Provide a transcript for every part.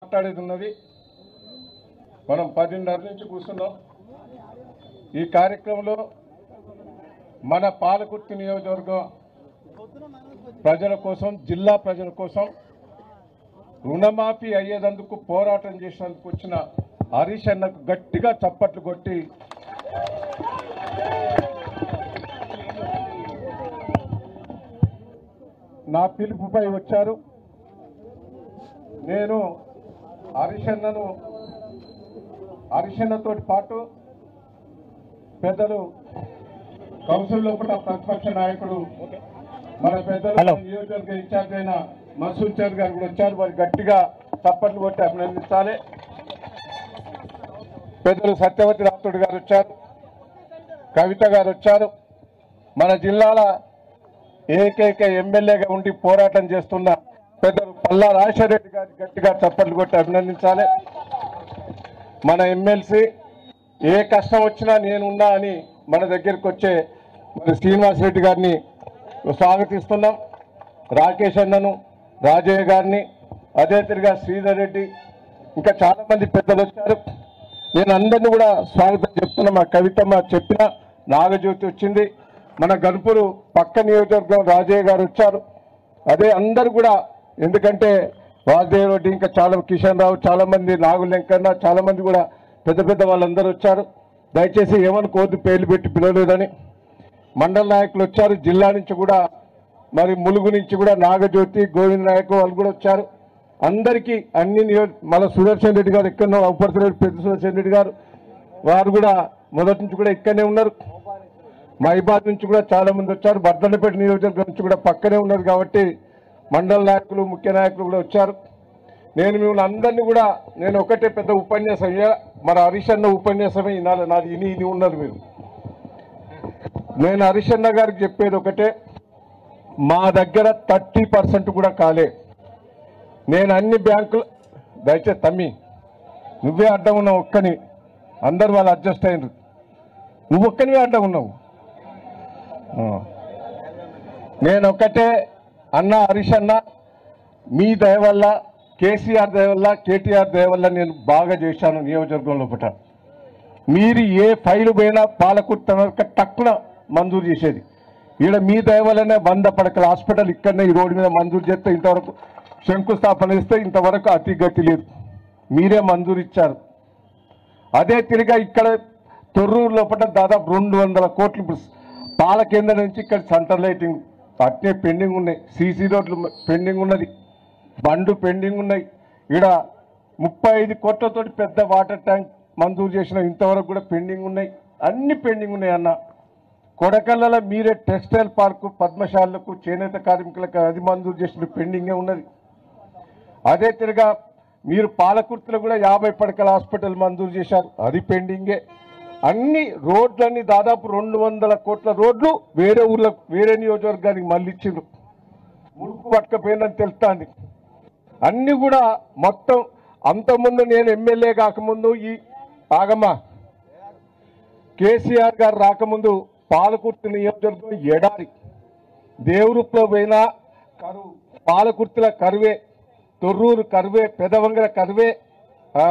మాట్లాడేది ఉన్నది మనం పదిన్నర నుంచి కూర్చున్నాం ఈ కార్యక్రమంలో మన పాలకుర్తి నియోజకవర్గం ప్రజల కోసం జిల్లా ప్రజల కోసం రుణమాఫీ అయ్యేదందుకు పోరాటం చేసినందుకు వచ్చిన హరీష్ అన్నకు గట్టిగా చప్పట్లు కొట్టి నా పిలుపుపై వచ్చారు నేను హరిషన్నను హరిషన్నతో పాటు పెద్దలు కౌన్సిల్ లోపల ప్రతిపక్ష నాయకుడు మన పెద్దలు హలో. నియోజకవర్గ ఇన్ఛార్జ్ అయిన మసూద్ చౌదరి గారు కూడా వచ్చారు వారు గట్టిగా చప్పట్లు కొట్టి అభినందించాలి పెద్దలు సత్యవతి రాథోడ్ గారు వచ్చారు కవిత గారు వచ్చారు మన జిల్లాల ఏకైక ఎమ్మెల్యేగా ఉండి పోరాటం చేస్తున్న పెద్దలు పల్లా రాజశేఖర రెడ్డి గారి గట్టిగా చప్పట్లు కొట్టి అభినందించాలి మన ఎమ్మెల్సీ ఏ కష్టం వచ్చినా నేనున్నా అని మన దగ్గరికి వచ్చే మన శ్రీనివాస్ రెడ్డి గారిని స్వాగతిస్తున్నాం రాకేష్ అన్నను రాజయ్య గారిని అదే తిరిగా శ్రీధర్ రెడ్డి ఇంకా చాలా మంది పెద్దలు వచ్చారు నేను అందరినీ కూడా స్వాగతం చెప్తున్నా మా కవితమ్మ చెప్పిన నాగజ్యోతి వచ్చింది మన గనుపురు పక్క నియోజకవర్గం రాజయ్య గారు వచ్చారు అదే అందరు కూడా ఎందుకంటే వాసుదేవ్ రెడ్డి ఇంకా చాలా కిషన్ రావు చాలా మంది నాగుల వెంకన్న చాలా మంది కూడా పెద్ద పెద్ద వాళ్ళందరూ వచ్చారు దయచేసి ఏమనుకోవద్దు పేర్లు పెట్టి పిలవలేదని మండల నాయకులు వచ్చారు జిల్లా నుంచి కూడా మరి ములుగు నుంచి కూడా నాగజ్యోతి గోవింద్ నాయక్ వాళ్ళు కూడా వచ్చారు అందరికీ అన్ని నియో మన సుదర్శన్ రెడ్డి గారు ఎక్కడో అవపడుతున్నారు పెద్ద సుదర్శన్ రెడ్డి గారు వారు కూడా మొదటి నుంచి కూడా ఇక్కడనే ఉన్నారు మైబాద్ నుంచి కూడా చాలా మంది వచ్చారు బర్దనపేట నియోజకవర్గం నుంచి కూడా పక్కనే ఉన్నారు కాబట్టి మండల నాయకులు ముఖ్య నాయకులు కూడా వచ్చారు నేను మిమ్మల్ని అందరినీ కూడా నేను ఒకటే పెద్ద ఉపన్యాసం ఇయ్య- మన హరీష్ అన్న ఉపన్యాసమే వినాలి నాది ఇని ఇది ఉన్నారు మీరు నేను హరీష్ అన్న గారికి చెప్పేది ఒకటే మా దగ్గర థర్టీ పర్సెంట్ కూడా కాలే నేను అన్ని బ్యాంకులు దయచేసి తమ్మి నువ్వే అడ్డం ఉన్నావు ఒక్కని అందరు వాళ్ళు అడ్జస్ట్ అయినరు నువ్వు ఒక్కనివే అడ్డం ఉన్నావు ఆ. నేను ఒకటే అన్న హరీష్ అన్న మీ దయ వల్ల కేసీఆర్ దయ వల్ల కేటీఆర్ దయ వల్ల నేను బాగా చేశాను నియోజకవర్గం లోపల మీరు ఏ ఫైలు పోయినా పాలకుర్త తక్కువ మంజూరు చేసేది ఈడ మీ దయ వల్లనే వంద పడకల హాస్పిటల్ ఇక్కడనే ఈ రోడ్డు మీద మంజూరు చేస్తే ఇంతవరకు శంకుస్థాపన ఇస్తే ఇంతవరకు అతి గతి లేదు మీరే మంజూరు ఇచ్చారు అదే తిరిగా ఇక్కడ తొర్రూరు లోపల దాదాపు రెండు వందల కోట్లు ఇప్పుడు పాల కేంద్రం నుంచి ఇక్కడ సెంటర్ లైటింగ్ అట్నే పెండింగ్ ఉన్నాయి సీసీ రోడ్లు పెండింగ్ ఉన్నది బండ్లు పెండింగ్ ఉన్నాయి ఈడ ముప్పై ఐదు కోట్లతోటి పెద్ద వాటర్ ట్యాంక్ మంజూరు చేసిన ఇంతవరకు కూడా పెండింగ్ ఉన్నాయి అన్ని పెండింగ్ ఉన్నాయి అన్న కొడకల్లలో మీరే టెక్స్టైల్ పార్కు పద్మశాలకు చేనేత కార్మికులకు అది మంజూరు చేసిన పెండింగే ఉన్నది అదే తిరగా మీరు పాలకుర్తిలో కూడా యాభై పడకల హాస్పిటల్ మంజూరు చేశారు అది పెండింగే అన్ని రోడ్లన్నీ దాదాపు రెండు వందల కోట్ల రోడ్లు వేరే ఊర్లకు వేరే నియోజకవర్గానికి మళ్ళీ ఇచ్చిండ్రు ముడుపు పట్టకపోయిందని తెలుస్తాంది అన్ని కూడా మొత్తం అంతకుముందు నేను ఎమ్మెల్యే కాకముందు ఈ ఆగమ్మా కేసీఆర్ గారు రాకముందు పాలకుర్తి నియోజకవర్గం ఎడారి దేవురుప్లో పోయినా కరువు పాలకుర్తిల కరువే తొర్రూరు కరువే పెదవంగల కరువే ఆ,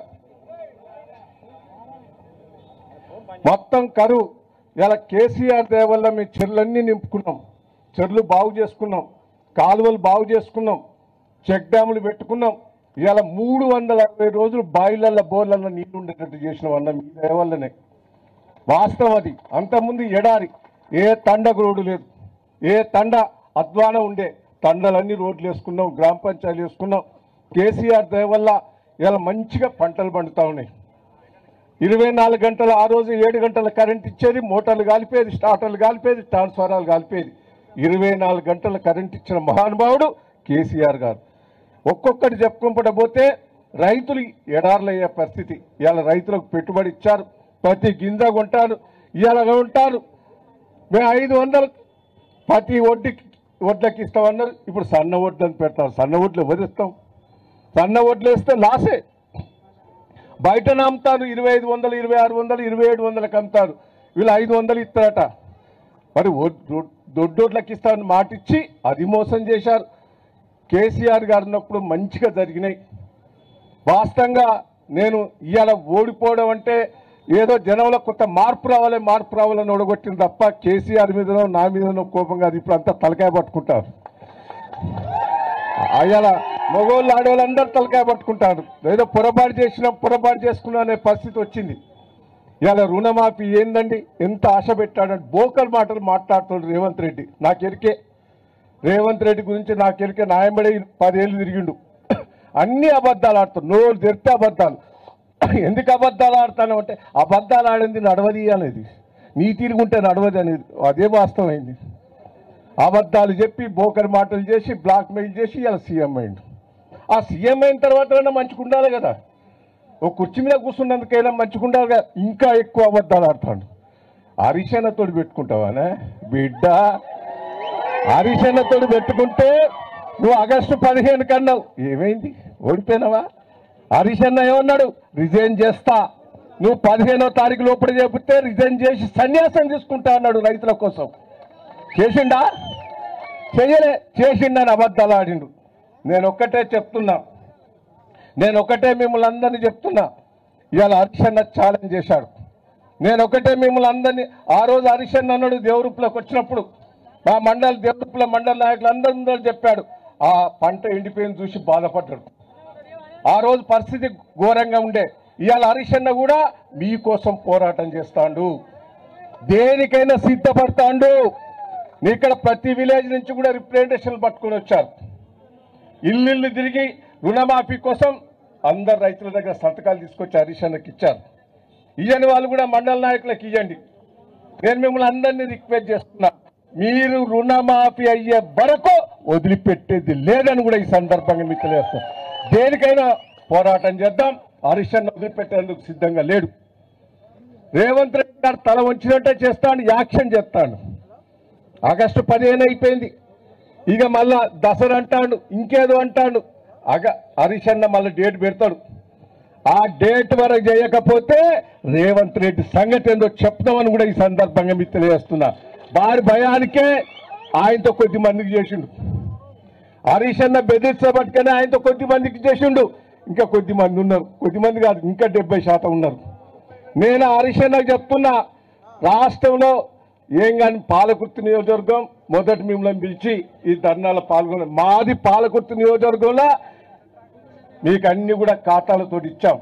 మొత్తం కరువు ఇలా కేసీఆర్ దయ వల్ల మేము చెర్లన్నీ నింపుకున్నాం చెర్లు బాగు చేసుకున్నాం కాలువలు బాగు చేసుకున్నాం చెక్ డ్యాములు పెట్టుకున్నాం ఇవాళ మూడు వందల అరవై రోజులు బాయిలల్లో బోర్లల్లో నీళ్లు ఉండేటట్టు చేసినాం అన్న మీ దయ వల్లనే వాస్తవం అది అంతకుముందు ఎడారి ఏ తండకు రోడ్డు లేదు ఏ తండ అధ్వానం ఉండే తండలన్నీ రోడ్లు వేసుకున్నాం గ్రామ పంచాయతీలు వేసుకున్నాం కేసీఆర్ దయ వల్ల ఇలా మంచిగా పంటలు పండుతా ఉన్నాయి ఇరవై నాలుగు గంటలు ఆ రోజు ఏడు గంటల కరెంట్ ఇచ్చేది మోటార్లు కాలిపోయేది స్టార్టర్లు కాలిపోయేది ట్రాన్స్ఫారాలు కాలిపోయేది ఇరవై నాలుగు గంటల కరెంట్ ఇచ్చిన మహానుభావుడు కేసీఆర్ గారు ఒక్కొక్కటి చెప్పుకుంపట పోతే రైతులు ఎడార్లయ్యే పరిస్థితి ఇవాళ రైతులకు పెట్టుబడి ఇచ్చారు ప్రతి గింజ కొంటారు ఇవాళ ఉంటారు మేము ఐదు వందలు ప్రతి వడ్డీకి వడ్లకి ఇస్తామన్నారు ఇప్పుడు సన్న వడ్లని పెడతారు సన్న వడ్లు ఎవరు ఇస్తాం సన్న వడ్లు వేస్తే లాసే బయట అమ్ముతారు ఇరవై ఐదు వందలు ఇరవై ఆరు వందలు ఇరవై ఏడు వందలకు అమ్ముతారు వీళ్ళు ఐదు వందలు ఇస్తారట మరి ఒడ్- దొడ్- దొడ్డోట్లకి ఇస్తారని మాట ఇచ్చి అది మోసం చేశారు కేసీఆర్ గారు ఉన్నప్పుడు మంచిగా జరిగినాయి వాస్తవంగా నేను ఇవాళ ఓడిపోవడం అంటే ఏదో జనంలో కొత్త మార్పు రావాలి మార్పు రావాలని ఓడగొట్టింది తప్ప కేసీఆర్ మీదనో నా మీదనో కోపం కాదు ఇప్పుడు అంతా తలకాయ పట్టుకుంటారు అయ్యాల మగోళ్ళు ఆడవాళ్ళందరూ తలకాయ పట్టుకుంటారు ఏదో పొరపాటు చేసినాం పొరపాటు చేసుకున్నాం అనే పరిస్థితి వచ్చింది ఇవాళ రుణమాఫీ ఏందండి ఎంత ఆశ పెట్టాడంటే బోకల్ మాటలు మాట్లాడుతున్నాడు రేవంత్ రెడ్డి నాకు ఎరికే రేవంత్ రెడ్డి గురించి నాకు ఎరికే నాయబడి పదేళ్ళు తిరిగిండు అన్ని అబద్ధాలు ఆడుతాడు నోరు తెరితే అబద్ధాలు ఎందుకు అబద్ధాలు ఆడతాను అంటే అబద్ధాలు ఆడింది నడవది అనేది నీ తిరుగుంటే నడవది అనేది అదే వాస్తవమైంది అబద్ధాలు చెప్పి బోకర్ మాటలు చేసి బ్లాక్ మెయిల్ చేసి ఇలా సీఎం అయిండు ఆ సీఎం అయిన తర్వాత మంచిగా ఉండాలి కదా ఓ కుర్చీ మీద కూర్చున్నందుకైనా మంచిగా ఉండాలి కదా ఇంకా ఎక్కువ అబద్ధాలు ఆడతాడు హరిశనతోడు పెట్టుకుంటావానే బిడ్డ హరిశనతోడు పెట్టుకుంటే నువ్వు ఆగస్టు పదిహేను కన్నావు ఏమైంది ఓడిపోయినావా హరిశన్న ఏమన్నాడు రిజైన్ చేస్తా నువ్వు పదిహేనో తారీఖు లోపల చెబితే రిజైన్ చేసి సన్యాసం తీసుకుంటా అన్నాడు రైతుల కోసం చేసిండా చెయ్యలే చేసిండని అబద్ధాలు ఆడిండు నేను ఒక్కటే చెప్తున్నా నేను ఒకటే మిమ్మల్ని అందరినీ చెప్తున్నా ఇవాళ హరిశన్న ఛాలెంజ్ చేశాడు నేను ఒకటే మిమ్మల్ని అందరినీ ఆ రోజు హరిశన్న అన్నాడు దేవరూపులోకి వచ్చినప్పుడు మా మండల దేవరూపుల మండల నాయకులు అందరూ చెప్పాడు ఆ పంట ఎండిపోయింది చూసి బాధపడ్డాడు ఆ రోజు పరిస్థితి ఘోరంగా ఉండే ఇవాళ హరిశన్న కూడా మీకోసం పోరాటం చేస్తాడు దేనికైనా సిద్ధపడతాండు నీ ఇక్కడ ప్రతి విలేజ్ నుంచి కూడా రిప్రజెంటేషన్లు పట్టుకొని వచ్చారు ఇల్లు తిరిగి రుణమాఫీ కోసం అందరు రైతుల దగ్గర సంతకాలు తీసుకొచ్చి హరీషన్నకి ఇచ్చారు ఇయ్యని వాళ్ళు కూడా మండల నాయకులకు ఇవ్వండి నేను మిమ్మల్ని అందరినీ రిక్వెస్ట్ చేస్తున్నా మీరు రుణమాఫీ అయ్యే వరకు వదిలిపెట్టేది లేదని కూడా ఈ సందర్భంగా మీకు తెలియజేస్తాం దేనికైనా పోరాటం చేద్దాం హరీషన్న వదిలిపెట్టేందుకు సిద్ధంగా లేడు రేవంత్ రెడ్డి గారు తల వంచినట్టే చేస్తాడు యాక్షన్ చేస్తాడు ఆగస్టు పదిహేను అయిపోయింది ఇక మళ్ళా దసరా అంటాడు ఇంకేదో అంటాడు అగ హరీష్ అన్న మళ్ళీ డేట్ పెడతాడు ఆ డేట్ వరకు చేయకపోతే రేవంత్ రెడ్డి సంగతి ఏందో చెప్తామని కూడా ఈ సందర్భంగా మీకు తెలియజేస్తున్నా వారి భయానికే ఆయనతో కొద్ది మందికి చేసిండు హరీష్ అన్న బెదిరించబట్టుకనే ఆయనతో కొద్ది మందికి చేసిండు ఇంకా కొద్ది మంది ఉన్నారు కొద్ది మంది కాదు ఇంకా డెబ్బై శాతం ఉన్నారు నేను హరీష్ అన్నకు చెప్తున్నా రాష్ట్రంలో ఏం కానీ పాలకుర్తి నియోజకవర్గం మొదటి మిమ్మల్ని పిలిచి ఈ ధర్నాలో పాల్గొన మాది పాలకుర్తి నియోజకవర్గంలో మీకు అన్ని కూడా ఖాతాలతో ఇచ్చాం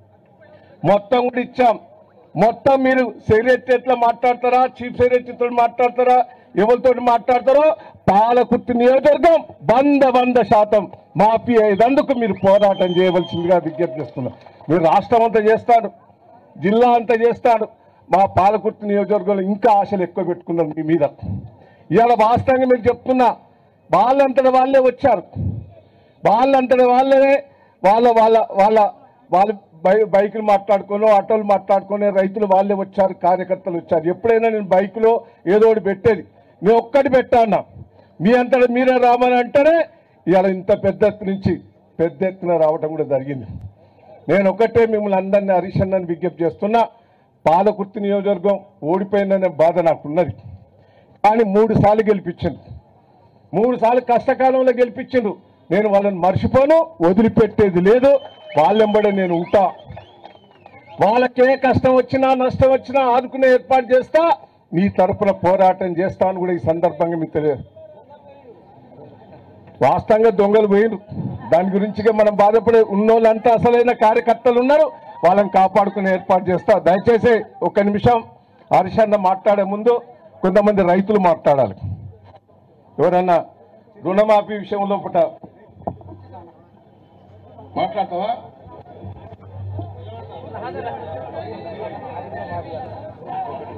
మొత్తం కూడా ఇచ్చాం మొత్తం మీరు సెక్రటరీలో మాట్లాడతారా చీఫ్ సెక్రటరీతో మాట్లాడతారా ఎవరితో మాట్లాడతారో పాలకుర్తి నియోజకవర్గం వంద వంద శాతం మాఫీ అయ్యేందుకు మీరు పోరాటం చేయవలసిందిగా విజ్ఞప్తి చేస్తున్నా మీరు రాష్ట్రం అంతా చేస్తాడు జిల్లా అంతా చేస్తాడు మా పాలకుర్తి నియోజకవర్గంలో ఇంకా ఆశలు ఎక్కువ పెట్టుకున్నాం మీ మీద ఇవాళ వాస్తవంగా మీకు చెప్తున్నా వాళ్ళంతట వాళ్ళే వచ్చారు వాళ్ళంతటి వాళ్ళనే వాళ్ళ వాళ్ళ వాళ్ళ వాళ్ళ బై బైకులు మాట్లాడుకొని ఆటోలు మాట్లాడుకొని రైతులు వాళ్ళే వచ్చారు కార్యకర్తలు వచ్చారు ఎప్పుడైనా నేను బైకులో ఏదో ఒకటి పెట్టేది నేను ఒక్కటి పెట్టాను మీ అంతటా మీరే రామని అంటేనే ఇవాళ ఇంత పెద్ద ఎత్తు నుంచి పెద్ద ఎత్తున రావటం కూడా జరిగింది నేను ఒకటే మిమ్మల్ని అందరినీ హరీష్ అన్నని విజ్ఞప్తి చేస్తున్నా పాలకుర్తి నియోజకవర్గం ఓడిపోయిందనే బాధ నాకున్నది కానీ మూడు సార్లు గెలిపించింది మూడు సార్లు కష్టకాలంలో గెలిపించిండు నేను వాళ్ళని మర్చిపోను వదిలిపెట్టేది లేదు వాళ్ళెంబడే నేను ఉంటా వాళ్ళకే కష్టం వచ్చినా నష్టం వచ్చినా ఆదుకునే ఏర్పాటు చేస్తా మీ తరపున పోరాటం చేస్తా అని కూడా ఈ సందర్భంగా మీకు తెలియదు వాస్తవంగా దొంగలు పోయిరు దాని గురించిగా మనం బాధపడే ఉన్నోళ్ళంతా అసలైన కార్యకర్తలు ఉన్నారు వాళ్ళని కాపాడుకునే ఏర్పాటు చేస్తా దయచేసి ఒక్క నిమిషం హరిషన్న మాట్లాడే ముందు కొంతమంది రైతులు మాట్లాడాలి ఎవరన్నా రుణమాఫీ విషయంలో పుట మాట్లాడతావా